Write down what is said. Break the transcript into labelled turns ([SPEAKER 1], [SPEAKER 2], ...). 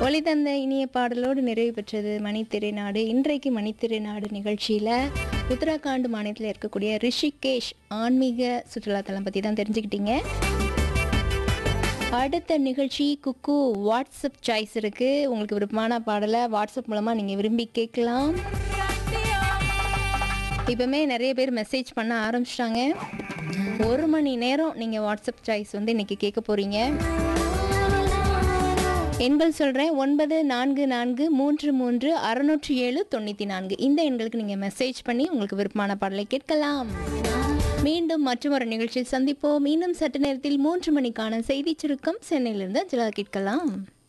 [SPEAKER 1] ஒளி தந்த இனிய பாடலோடு நிறைவு பெற்றது மணித்திரை நாடு இன்றைக்கு மணித்திரை நாடு நிகழ்ச்சியில் உத்தராகண்ட் மாநிலத்தில் இருக்கக்கூடிய ரிஷிகேஷ் ஆன்மீக சுற்றுலாத்தலம் பற்றி தான் தெரிஞ்சுக்கிட்டீங்க அடுத்த நிகழ்ச்சி குக்கு வாட்ஸ்அப் சாய்ஸ் இருக்குது உங்களுக்கு விருப்பமான பாடலை வாட்ஸ்அப் மூலமாக நீங்கள் விரும்பி கேட்கலாம் இப்போமே நிறைய பேர் மெசேஜ் பண்ண ஆரம்பிச்சிட்டாங்க ஒரு மணி நேரம் நீங்கள் வாட்ஸ்அப் சாய்ஸ் வந்து இன்றைக்கி கேட்க போகிறீங்க எண்கள் சொல்கிறேன் ஒன்பது நான்கு நான்கு மூன்று மூன்று அறுநூற்றி ஏழு தொண்ணூற்றி நான்கு இந்த எண்களுக்கு நீங்கள் மெசேஜ் பண்ணி உங்களுக்கு விருப்பமான பாடலை கேட்கலாம் மீண்டும் மற்றொரு நிகழ்ச்சியில் சந்திப்போம் இன்னும் சற்று நேரத்தில் மூன்று மணிக்கான செய்தி சுருக்கம் சென்னையிலிருந்து அஞ்சலா கேட்கலாம்